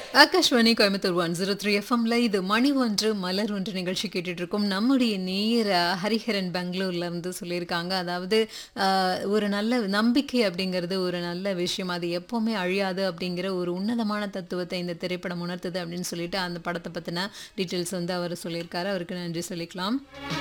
Akashvani Coimbatore one zero three எஃப்எம்ல இது மணி ஒன்று மலர் ஒன்று நிகழ்ச்சி கேட்டுட்டு இருக்கோம் நம்முடைய நேர ஹரிஹரன் பெங்களூர்ல இருந்து சொல்லியிருக்காங்க அதாவது ஆஹ், ஒரு நல்ல நம்பிக்கை அப்படிங்கிறது ஒரு நல்ல விஷயம் அது எப்பவுமே அழியாது அப்படிங்கிற ஒரு உன்னதமான தத்துவத்தை இந்த திரைப்படம் உணர்த்துது அப்படின்னு சொல்லிட்டு அந்த படத்தை பத்தின டீட்டெயில்ஸ் வந்து அவர் சொல்லியிருக்காரு அவருக்கு நன்றி சொல்லிக்கலாம்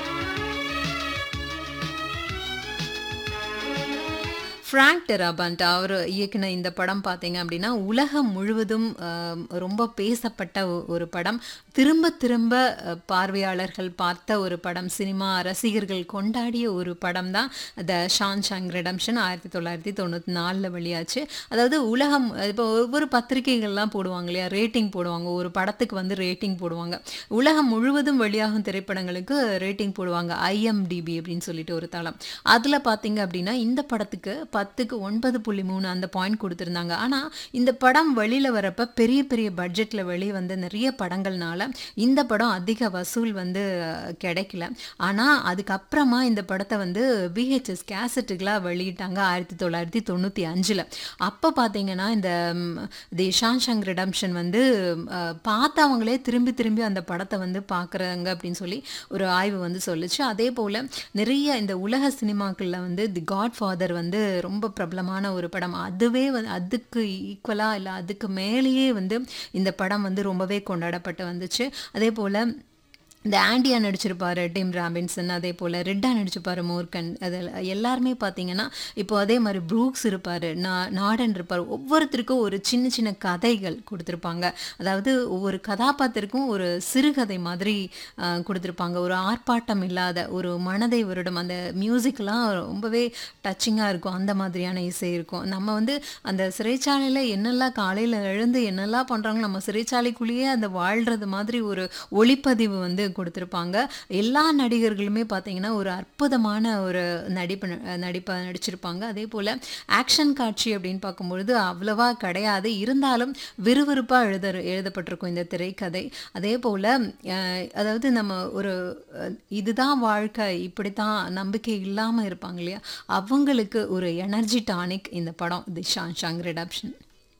ஃப்ராங்க் டெராபண்ட் அவர் இயக்குன இந்த படம் பார்த்தீங்க அப்படின்னா உலகம் முழுவதும் ஆம், ரொம்ப பேசப்பட்ட ஒ- ஒரு படம் திரும்ப திரும்ப அ, பார்வையாளர்கள் பார்த்த ஒரு படம் சினிமா ரசிகர்கள் கொண்டாடிய ஒரு படம் தான் த ஷான் ஷாங் ரெடம்ஷன் ஆயிரத்தி தொள்ளாயிரத்தி தொண்ணூற்றி நாலில் வெளியாச்சு அதாவது உலகம் இப்போ ஒவ்வொரு பத்திரிகைகள்லாம் போடுவாங்க இல்லையா ரேட்டிங் போடுவாங்க ஒரு படத்துக்கு வந்து ரேட்டிங் போடுவாங்க உலகம் முழுவதும் வெளியாகும் திரைப்படங்களுக்கு ரேட்டிங் போடுவாங்க ஐஎம்டிபி அப்படின்னு சொல்லிட்டு ஒரு தளம் அதில் பார்த்தீங்க அப்படின்னா இந்த படத்துக்கு பத்துக்கு ஒன்பது புள்ளி மூணு அந்த பாயிண்ட் கொடுத்துருந்தாங்க ஆனால் இந்த படம் வெளியில் வரப்ப பெரிய பெரிய பட்ஜெட்டில் வெளியே வந்த நிறைய படங்கள்னால இந்த படம் அதிக வசூல் வந்து அஹ், கிடைக்கல ஆனால் அதுக்கப்புறமா இந்த படத்தை வந்து விஹெச்எஸ் கேசட்டுகளாக வெளியிட்டாங்க ஆயிரத்தி தொள்ளாயிரத்தி தொண்ணூற்றி அஞ்சில் அப்போ பார்த்தீங்கன்னா இந்த ம், தி ஷான்ஷாங் ரிடம்ஷன் வந்து அஹ், பார்த்தவங்களே திரும்பி திரும்பி அந்த படத்தை வந்து பார்க்குறாங்க அப்படின்னு சொல்லி ஒரு ஆய்வு வந்து சொல்லுச்சு அதே போல் நிறைய இந்த உலக சினிமாக்களில் வந்து தி காட் ஃபாதர் வந்து ரொம்ப பிரபலமான ஒரு படம் அதுவே வந்து அதுக்கு ஈக்குவலாக இல்லை அதுக்கு மேலேயே வந்து இந்த படம் வந்து ரொம்பவே கொண்டாடப்பட்டு வந்துச்சு அதே போல் இந்த ஆண்டியா நடிச்சிருப்பாரு டிம் ராபின்சன் அதே போல் ரெட்டா நடிச்சிருப்பாரு மோர்கன் அது எல்லாருமே பார்த்தீங்கன்னா இப்போ அதே மாதிரி ப்ரூக்ஸ் இருப்பார் நா நாடன் இருப்பார் ஒவ்வொருத்தருக்கும் ஒரு சின்ன சின்ன கதைகள் கொடுத்துருப்பாங்க அதாவது ஒவ்வொரு கதாபாத்திரக்கும் ஒரு சிறுகதை மாதிரி ஆஹ், கொடுத்துருப்பாங்க ஒரு ஆர்ப்பாட்டம் இல்லாத ஒரு மனதை வருடம் அந்த மியூசிக்லாம் ரொம்பவே டச்சிங்காக இருக்கும் அந்த மாதிரியான இசை இருக்கும் நம்ம வந்து அந்த சிறைச்சாலையில் என்னெல்லாம் காலையில் எழுந்து என்னெல்லாம் பண்ணுறாங்க நம்ம சிறைச்சாலைக்குள்ளேயே அந்த வாழ்கிறது மாதிரி ஒரு ஒளிப்பதிவு வந்து கொடுத்துருப்பாங்க எல்லா நடிகர்களுமே பார்த்தீங்கன்னா ஒரு அற்புதமான ஒரு நடிப்பு ந- நடிப்பை நடிச்சிருப்பாங்க அதே போல் ஆக்ஷன் காட்சி அப்படின்னு பார்க்கும்பொழுது அவ்வளவா கிடையாது இருந்தாலும் விறுவிறுப்பாக எழுத எழுதப்பட்டிருக்கும் இந்த திரைக்கதை அதே போல் அதாவது நம்ம ஒரு அஹ், இதுதான் வாழ்க்கை இப்படித்தான் நம்பிக்கை இல்லாமல் இருப்பாங்க இல்லையா அவங்களுக்கு ஒரு எனர்ஜி டானிக் இந்த படம் தி ஷான் ஷாங் ரிடப்ஷன்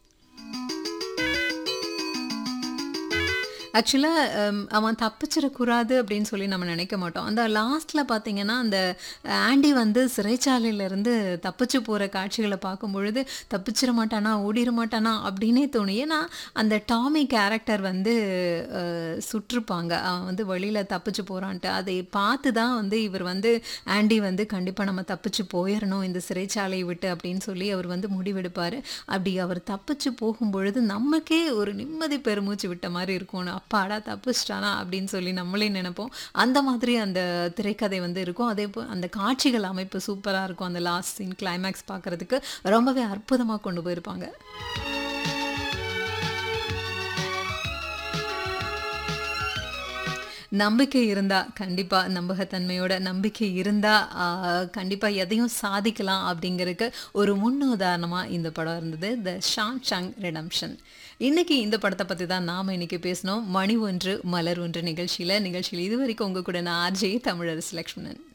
ஆக்சுவலாக அவன் தப்பிச்சிடக்கூடாது அப்படின்னு சொல்லி நம்ம நினைக்க மாட்டோம் அந்த லாஸ்ட்டில் பார்த்தீங்கன்னா அந்த ஆண்டி வந்து சிறைச்சாலையிலேருந்து தப்பிச்சு போகிற காட்சிகளை பார்க்கும் பொழுது தப்பிச்சிட மாட்டானா ஓடிட மாட்டானா அப்படின்னே தோணும் ஏன்னா அந்த டாமி கேரக்டர் வந்து அஹ், சுற்றுப்பாங்க அவன் வந்து வெளியில் தப்பிச்சு போகிறான்ட்டு அதை பார்த்து தான் வந்து இவர் வந்து ஆண்டி வந்து கண்டிப்பாக நம்ம தப்பிச்சு போயிடணும் இந்த சிறைச்சாலையை விட்டு அப்படின்னு சொல்லி அவர் வந்து முடிவெடுப்பார் அப்படி அவர் தப்பிச்சு போகும்பொழுது நமக்கே ஒரு நிம்மதி பெருமூச்சு விட்ட மாதிரி இருக்கும் அப்பாடா தப்பிச்சிட்டானா அப்படின்னு சொல்லி நம்மளே நினைப்போம் அந்த மாதிரி அந்த திரைக்கதை வந்து இருக்கும் அதே போ அந்த காட்சிகள் அமைப்பு சூப்பராக இருக்கும் அந்த லாஸ்ட் சீன் கிளைமேக்ஸ் பார்க்கறதுக்கு ரொம்பவே அற்புதமாக கொண்டு போயிருப்பாங்க நம்பிக்கை இருந்தா கண்டிப்பா நம்பகத்தன்மையோட நம்பிக்கை இருந்தா ஆஹ், கண்டிப்பா எதையும் சாதிக்கலாம் அப்படிங்கறதுக்கு ஒரு முன்னுதாரணமா இந்த படம் இருந்தது த ஷான் ஷாங் ரெடம்ஷன் இன்னைக்கு இந்த படத்தை பத்தி தான் நாம இன்னைக்கு பேசினோம் மணி ஒன்று மலர் ஒன்று நிகழ்ச்சியில நிகழ்ச்சியில் இது வரைக்கும் உங்க கூட நான் ஆர்ஜே தமிழரசு லக்ஷ்மணன்